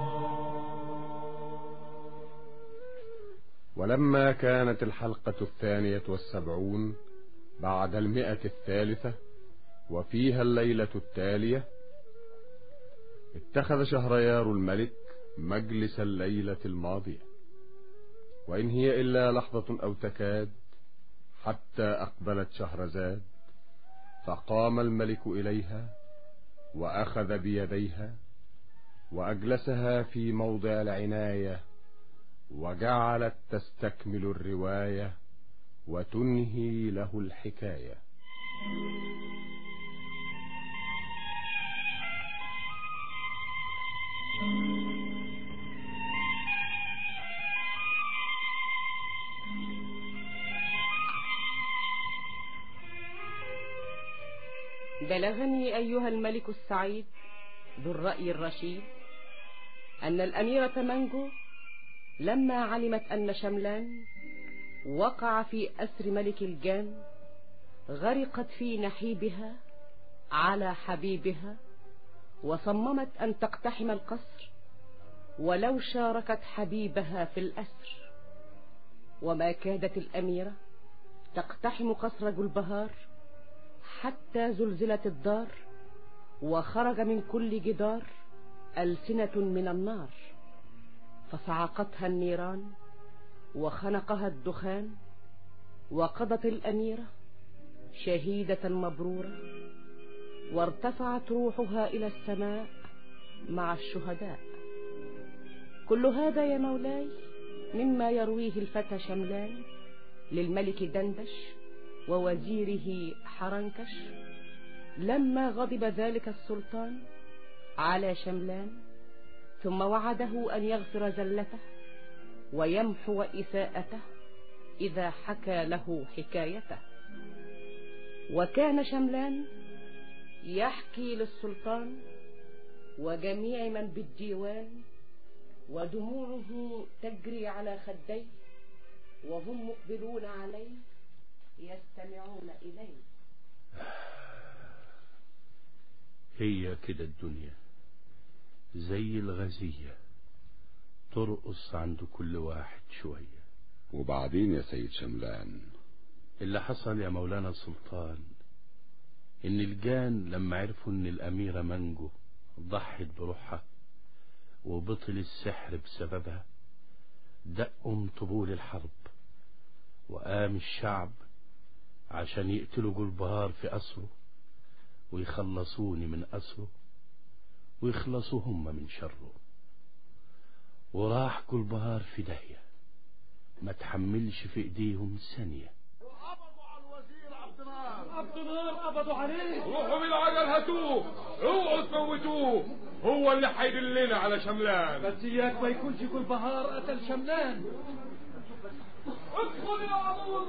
ولما كانت الحلقة الثانية والسبعون بعد المئة الثالثة وفيها الليلة التالية اتخذ شهريار الملك مجلس الليلة الماضية وإن هي إلا لحظة أو تكاد حتى أقبلت شهرزاد فقام الملك إليها وأخذ بيديها وأجلسها في موضع العناية وجعلت تستكمل الرواية وتنهي له الحكاية بلغني أيها الملك السعيد ذو الرأي الرشيد أن الأميرة منجو لما علمت أن شملان وقع في أسر ملك الجان غرقت في نحيبها على حبيبها وصممت أن تقتحم القصر ولو شاركت حبيبها في الأسر وما كادت الأميرة تقتحم قصر جلبهار حتى زلزلت الدار وخرج من كل جدار ألسنة من النار فصعقتها النيران وخنقها الدخان وقضت الأميرة شهيدة مبرورة وارتفعت روحها إلى السماء مع الشهداء كل هذا يا مولاي مما يرويه الفتى شملان للملك دندش ووزيره حرنكش لما غضب ذلك السلطان على شملان ثم وعده أن يغفر زلته ويمحو إساءته إذا حكى له حكايته وكان شملان يحكي للسلطان وجميع من بالديوان ودموعه تجري على خديه وهم مقبلون عليه يستمعون إليه هي كده الدنيا زي الغزية ترقص عند كل واحد شوية وبعدين يا سيد شملان اللي حصل يا مولانا السلطان ان الجان لما عرفوا ان الاميرة منجو ضحت بروحها وبطل السحر بسببها دقوا طبول الحرب وقام الشعب عشان يقتلوا جلبهار في أسره ويخلصوني من أسره ويخلصوا هم من شره وراح جلبهار في داهية ما تحملش في ايديهم ثانية عبد النار قبضوا عليه روحوا بالعجل هاتوه اوعوا تموتوه هو اللي هيدلنا على شملان بس اياك ما يكونش كل بهار قتل شملان ادخل يا عدو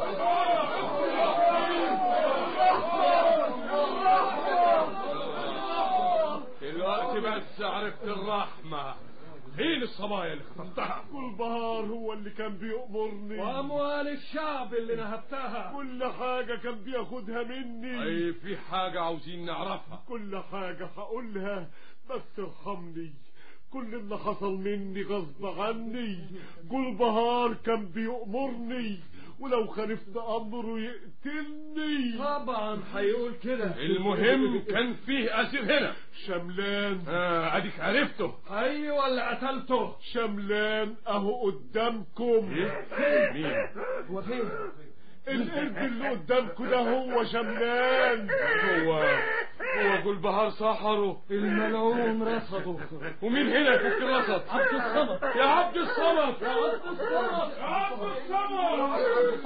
دلوقتي بس عرفت الرحمة فين الصبايا اللي خطفتها كل بهار هو اللي كان بيأمرني وأموال الشعب اللي نهبتها كل حاجة كان بياخدها مني اي في حاجة عاوزين نعرفها كل حاجة هقولها بس ارحمني كل اللي حصل مني غصب عني جول بهار كان بيأمرني ولو خالفت امره يقتلني طبعا هيقول كده المهم كان فيه اسير هنا شملان اه اديك عرفته ايوه اللي قتلته شملان اهو قدامكم ايه مين هو فين القرد اللي قدامكم ده هو شملان هو هو جلبهار سحره الملعون رصده ومين هنا يفك الرصد عبد الصمد يا عبد الصمد يا عبد الصمد يا عبد الصمد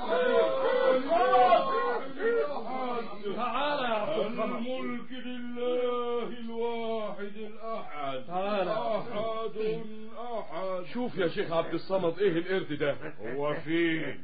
تعالى يا عبد الصمد الملك لله الواحد الاحد تعالى احد احد شوف يا شيخ عبد الصمد ايه القرد ده هو فين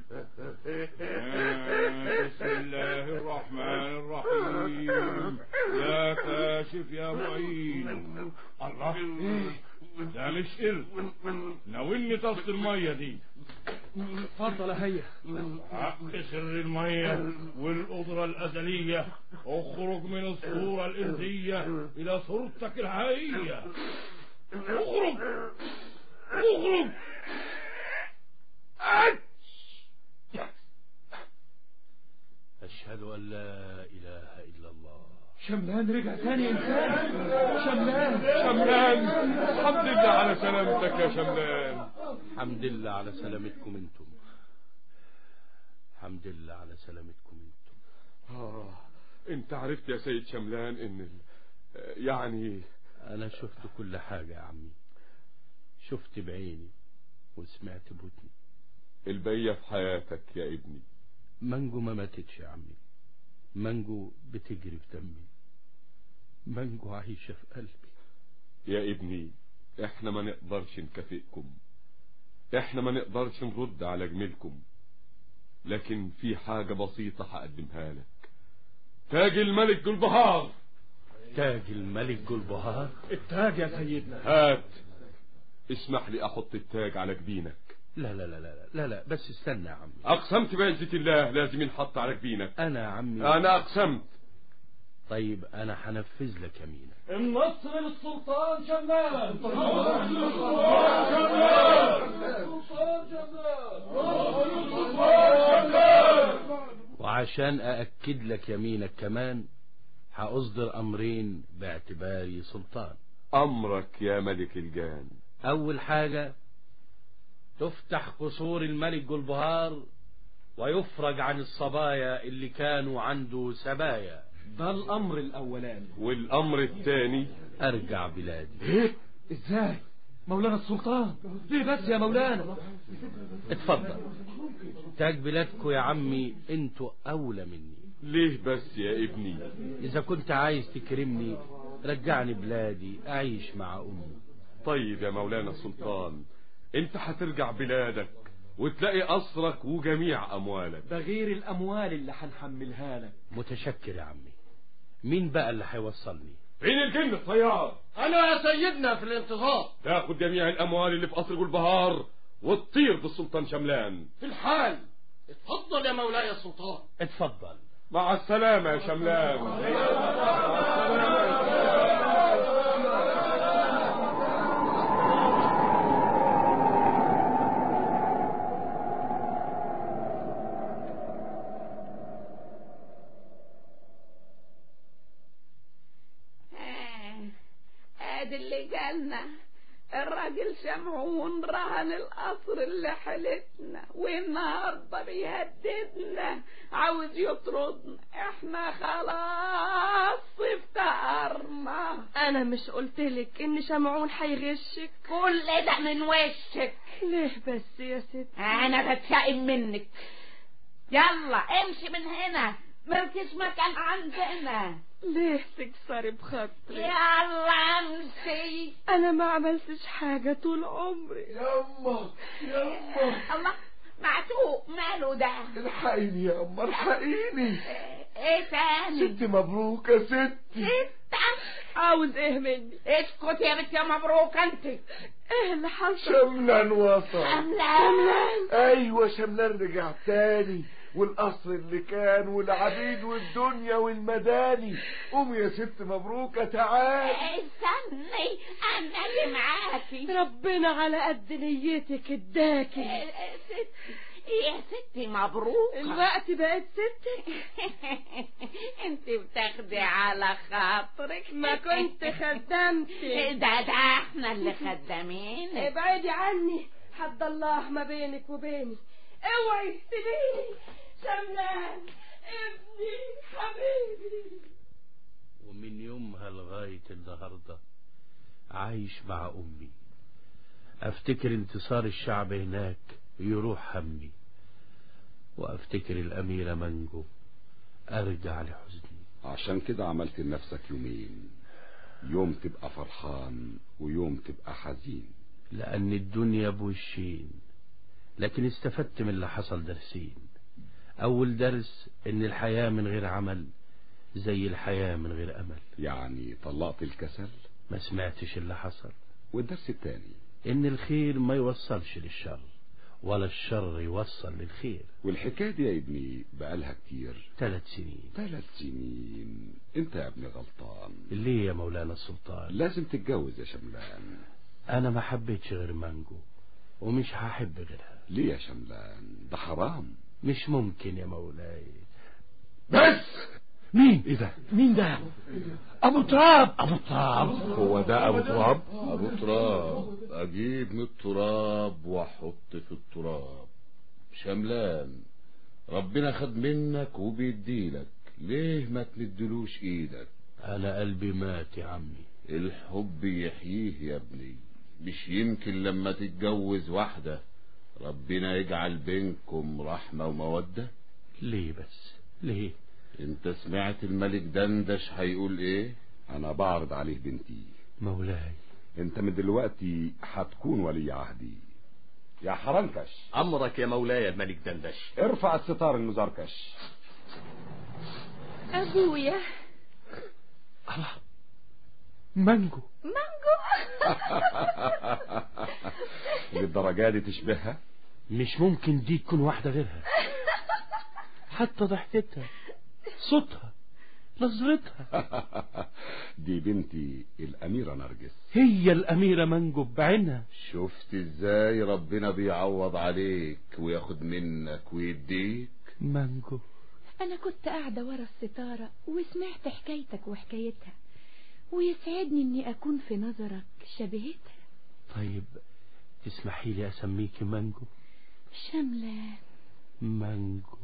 بسم الله الرحمن الرحيم يا كاشف يا معين الله ده مش قرد ناولني طاسة المية دي اتفضل يا هيا حق سر المية والقدرة الأزلية اخرج من الصورة الإنسية إلى صورتك الحقيقية اخرج اخرج أشهد أن لا إله إلا الله شملان رجع تاني انسان شملان شملان الحمد لله على سلامتك يا شملان الحمد لله على سلامتكم انتم الحمد لله على سلامتكم انتم آه. انت عرفت يا سيد شملان ان ال... يعني أنا شفت كل حاجة يا عمي شفت بعيني وسمعت بودني البقية في حياتك يا ابني مانجو ما ماتتش يا عمي مانجو بتجري في دمي مانجو عايشة في قلبي يا ابني احنا ما نقدرش نكافئكم احنا ما نقدرش نرد على جميلكم لكن في حاجة بسيطة هقدمها لك تاج الملك جلبهار تاج الملك جلبهار التاج يا سيدنا هات اسمح لي احط التاج على جبينك لا لا لا لا لا لا بس استنى يا عمي اقسمت بعزة الله لازم ينحط على جبينك أنا يا عمي انا اقسمت طيب أنا هنفذ لك يمينك النصر للسلطان شمال وعشان أأكد لك يمينك كمان هأصدر أمرين باعتباري سلطان امرك يا ملك الجان أول حاجة تفتح قصور الملك جلبهار ويفرج عن الصبايا اللي كانوا عنده سبايا ده الامر الاولاني والامر الثاني أرجع بلادي ايه ازاي مولانا السلطان ليه بس يا مولانا اتفضل تاج بلادكو يا عمي انتوا أولى مني ليه بس يا ابني إذا كنت عايز تكرمني رجعني بلادي أعيش مع أمي طيب يا مولانا السلطان انت هترجع بلادك وتلاقي قصرك وجميع اموالك ده غير الاموال اللي هنحملها لك متشكر يا عمي مين بقى اللي هيوصلني فين الجن الطيار انا يا سيدنا في الانتظار تاخد جميع الاموال اللي في قصر جلبهار وتطير بالسلطان شملان في الحال اتفضل يا مولاي السلطان اتفضل مع السلامة يا شملان ادي اللي جالنا الراجل شمعون رهن القصر اللي حلتنا والنهارده بيهددنا عاوز يطردنا احنا خلاص افتقرنا انا مش قلتلك ان شمعون هيغشك كل ده من وشك ليه بس يا ست انا بتشائم منك يلا امشي من هنا ملكش مكان عندنا ليه تكسري بخاطري يلا امشي انا ما عملتش حاجة طول عمري يما يما الله معتوق ماله ده الحقيني يا اما الحقيني ايه تاني ستي مبروك يا ستي ستة عاوز ايه مني اسكت يا بنت يا مبروك انت ايه اللي حصل شملان وصل شملان ايوه شملان رجع تاني والقصر اللي كان والعبيد والدنيا والمداني قوم يا ست مبروكة تعال استني انا اللي معاكي ربنا على قد نيتك اداكي ستي يا ستي مبروك الوقت بقت ستك انت بتاخدي على خاطرك ما كنت خدمتي ده ده احنا اللي خدامين ابعدي عني حد الله ما بينك وبيني اوعي سيبيني شملان ابني حبيبي ومن يومها لغاية النهاردة عايش مع أمي أفتكر انتصار الشعب هناك يروح همي وأفتكر الأميرة منجو أرجع لحزني عشان كده عملت لنفسك يومين يوم تبقى فرحان ويوم تبقى حزين لأن الدنيا بوشين لكن استفدت من اللي حصل درسين أول درس إن الحياة من غير عمل زي الحياة من غير أمل يعني طلقت الكسل ما سمعتش اللي حصل والدرس التاني إن الخير ما يوصلش للشر ولا الشر يوصل للخير والحكاية دي يا ابني بقالها كتير ثلاث سنين ثلاث سنين انت يا ابني غلطان ليه يا مولانا السلطان لازم تتجوز يا شملان أنا ما حبيتش غير مانجو ومش هحب غيرها ليه يا شملان ده حرام مش ممكن يا مولاي بس مين ايه ده مين ده ابو تراب ابو تراب هو ده ابو تراب ابو تراب اجيب من التراب واحط في التراب شملان ربنا خد منك وبيديلك ليه ما تمدلوش ايدك أنا قلبي مات يا عمي الحب يحييه يا ابني مش يمكن لما تتجوز واحدة ربنا يجعل بينكم رحمة ومودة ليه بس ليه انت سمعت الملك دندش هيقول ايه انا بعرض عليه بنتي مولاي انت من دلوقتي هتكون ولي عهدي يا حرنكش امرك يا مولاي الملك دندش ارفع الستار المزركش ابويا مانجو مانجو للدرجة دي تشبهها مش ممكن دي تكون واحدة غيرها حتى ضحكتها صوتها نظرتها دي بنتي الأميرة نرجس هي الأميرة مانجو بعينها شفت ازاي ربنا بيعوض عليك وياخد منك ويديك مانجو أنا كنت قاعدة ورا الستارة وسمعت حكايتك وحكايتها ويسعدني إني أكون في نظرك شبهتها طيب تسمحي لي أسميكي مانجو شاملة مانجو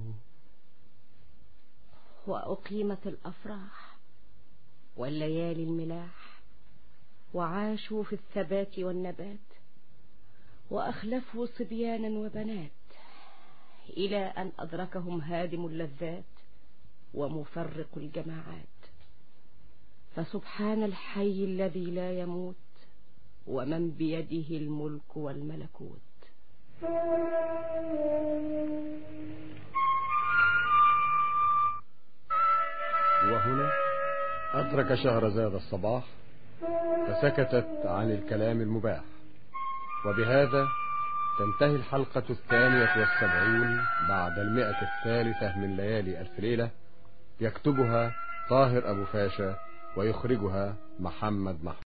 وأقيمت الأفراح والليالي الملاح وعاشوا في الثبات والنبات وأخلفوا صبيانا وبنات إلى أن أدركهم هادم اللذات ومفرق الجماعات فسبحان الحي الذي لا يموت ومن بيده الملك والملكوت وهنا أدرك شهرزاد الصباح فسكتت عن الكلام المباح وبهذا تنتهي الحلقة الثانية والسبعون بعد المئة الثالثة من ليالي ألف ليلة يكتبها طاهر أبو فاشا ويخرجها محمد محمود